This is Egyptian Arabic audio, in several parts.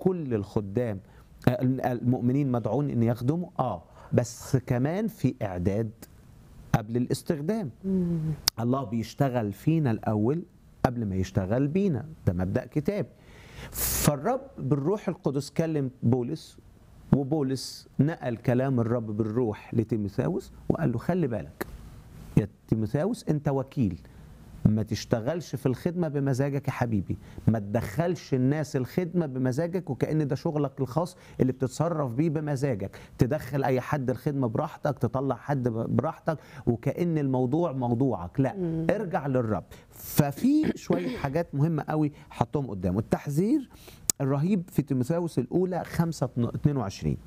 كل الخدام آه، المؤمنين مدعون ان يخدموا اه بس كمان في اعداد قبل الاستخدام الله بيشتغل فينا الاول قبل ما يشتغل بينا ده مبدا كتاب فالرب بالروح القدس كلم بولس وبولس نقل كلام الرب بالروح لتيموثاوس وقال له خلي بالك يا تيموثاوس انت وكيل ما تشتغلش في الخدمة بمزاجك يا حبيبي ما تدخلش الناس الخدمة بمزاجك وكأن ده شغلك الخاص اللي بتتصرف بيه بمزاجك تدخل أي حد الخدمة براحتك تطلع حد براحتك وكأن الموضوع موضوعك لا ارجع للرب ففي شوية حاجات مهمة قوي حطهم قدامه التحذير الرهيب في تيموثاوس الأولى 5 22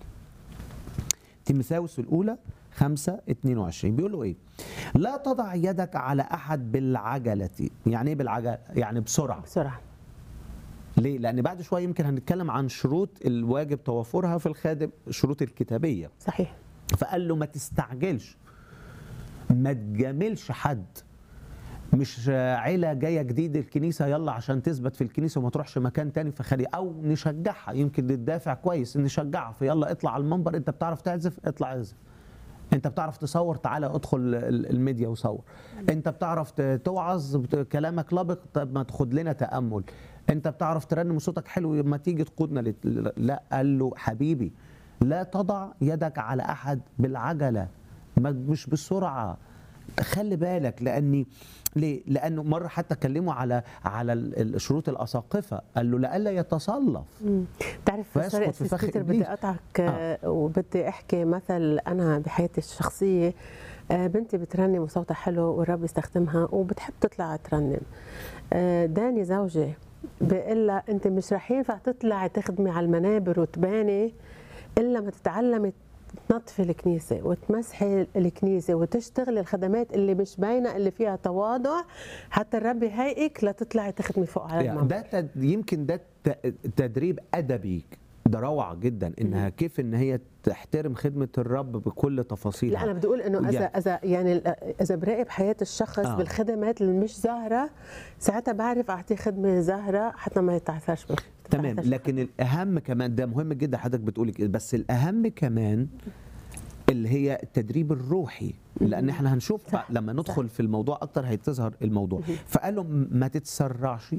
تيموثاوس الأولى 5 22 بيقول له ايه؟ لا تضع يدك على احد بالعجله، يعني ايه بالعجله؟ يعني بسرعه. بسرعه ليه؟ لان بعد شويه يمكن هنتكلم عن شروط الواجب توافرها في الخادم، الشروط الكتابيه. صحيح فقال له ما تستعجلش. ما تجاملش حد. مش عيلة جاية جديد الكنيسة يلا عشان تثبت في الكنيسة وما تروحش مكان تاني فخلي أو نشجعها يمكن للدافع كويس نشجعها فيلا اطلع على المنبر أنت بتعرف تعزف اطلع اعزف انت بتعرف تصور تعالى ادخل ال- الميديا وصور انت بتعرف ت- توعظ بت- كلامك لبق طب ما تاخد لنا تامل انت بتعرف ترنم صوتك حلو ما تيجي تقودنا لت- لا قال له حبيبي لا تضع يدك على احد بالعجله ما- مش بسرعه خلي بالك لاني ليه؟ لانه مره حتى كلموا على على ال- ال- شروط الاساقفه قال له لئلا يتصلف مم. تعرف فيسقط سوري في أستاذ فخ بيتر إبليس. بدي اقطعك آه. وبدي احكي مثل انا بحياتي الشخصيه آه، بنتي بترنم وصوتها حلو والرب يستخدمها وبتحب تطلع ترنم آه، داني زوجي بيقول لها انت مش رح ينفع تطلعي تخدمي على المنابر وتباني الا ما تتعلمي تنظفي الكنيسه وتمسحي الكنيسه وتشتغلي الخدمات اللي مش باينه اللي فيها تواضع حتى الرب يهيئك لتطلعي تخدمي فوق على يعني المنبر ده تد... يمكن ده ت- تدريب ادبي ده روعه جدا انها كيف ان هي تحترم خدمه الرب بكل تفاصيلها لا انا بدي اقول انه اذا يعني- اذا يعني ال- اذا براقب حياه الشخص آه. آه. بالخدمات اللي مش ظاهره ساعتها بعرف اعطيه خدمه ظاهره حتى ما يتعثرش بالخ- تمام يتعثرش لكن الاهم كمان ده مهم جدا حضرتك بتقولي كده بس الاهم كمان اللي هي التدريب الروحي لان احنا هنشوف صح، بقى لما ندخل صح. في الموضوع اكتر هيتظهر الموضوع فقال له ما تتسرعش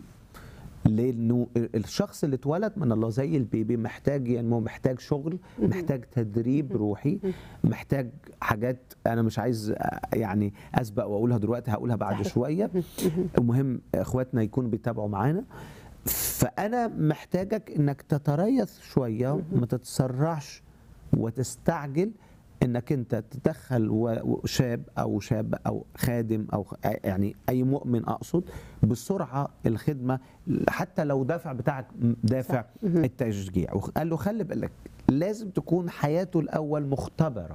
لانه الشخص اللي اتولد من الله زي البيبي محتاج ينمو محتاج شغل محتاج تدريب روحي محتاج حاجات انا مش عايز يعني اسبق واقولها دلوقتي هقولها بعد صحيح. شويه المهم اخواتنا يكونوا بيتابعوا معانا فانا محتاجك انك تتريث شويه ما تتسرعش وتستعجل انك انت تدخل و- و- شاب او شاب او خادم او خ- يعني اي مؤمن اقصد بسرعه الخدمه حتى لو دافع بتاعك دافع التشجيع وقال له خلي بالك لازم تكون حياته الاول مختبره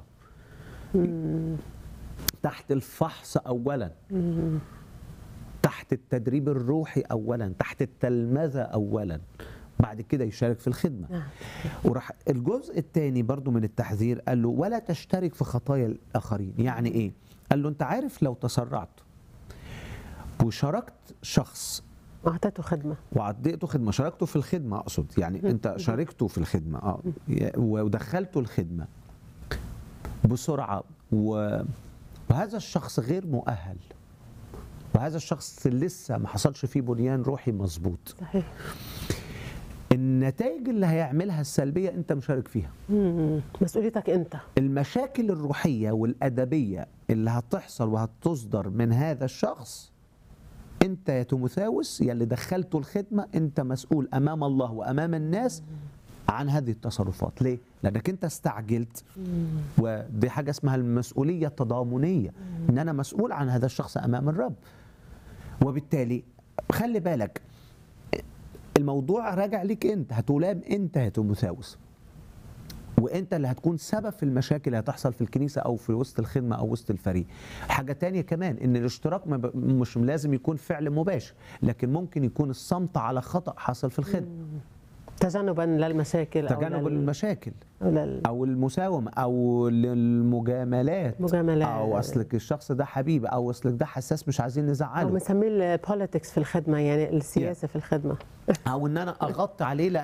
تحت الفحص اولا تحت التدريب الروحي اولا تحت التلمذه اولا بعد كده يشارك في الخدمه نعم. وراح الجزء الثاني برضو من التحذير قال له ولا تشترك في خطايا الاخرين يعني ايه قال له انت عارف لو تسرعت وشاركت شخص اعطيته خدمه وعديته خدمه شاركته في الخدمه اقصد يعني انت شاركته في الخدمه اه ودخلته الخدمه بسرعه و... وهذا الشخص غير مؤهل وهذا الشخص لسه ما حصلش فيه بنيان روحي مظبوط صحيح النتائج اللي هيعملها السلبيه انت مشارك فيها مم. مسؤوليتك انت المشاكل الروحيه والادبيه اللي هتحصل وهتصدر من هذا الشخص انت يا تيموثاوس يا اللي دخلته الخدمه انت مسؤول امام الله وامام الناس عن هذه التصرفات ليه لانك انت استعجلت ودي حاجه اسمها المسؤوليه التضامنيه ان انا مسؤول عن هذا الشخص امام الرب وبالتالي خلي بالك الموضوع راجع ليك انت هتلام انت يا تيموثاوس وانت اللي هتكون سبب في المشاكل اللي هتحصل في الكنيسه او في وسط الخدمه او وسط الفريق حاجه تانية كمان ان الاشتراك ما ب- مش لازم يكون فعل مباشر لكن ممكن يكون الصمت على خطا حصل في الخدمه تجنبا للمشاكل تجنب او لل... المشاكل أو لل... او المساومه او المجاملات مجاملات. او اصلك الشخص ده حبيبي او اصلك ده حساس مش عايزين او نزعله بنسميه البوليتكس في الخدمه يعني السياسه في الخدمه او ان انا اغطي عليه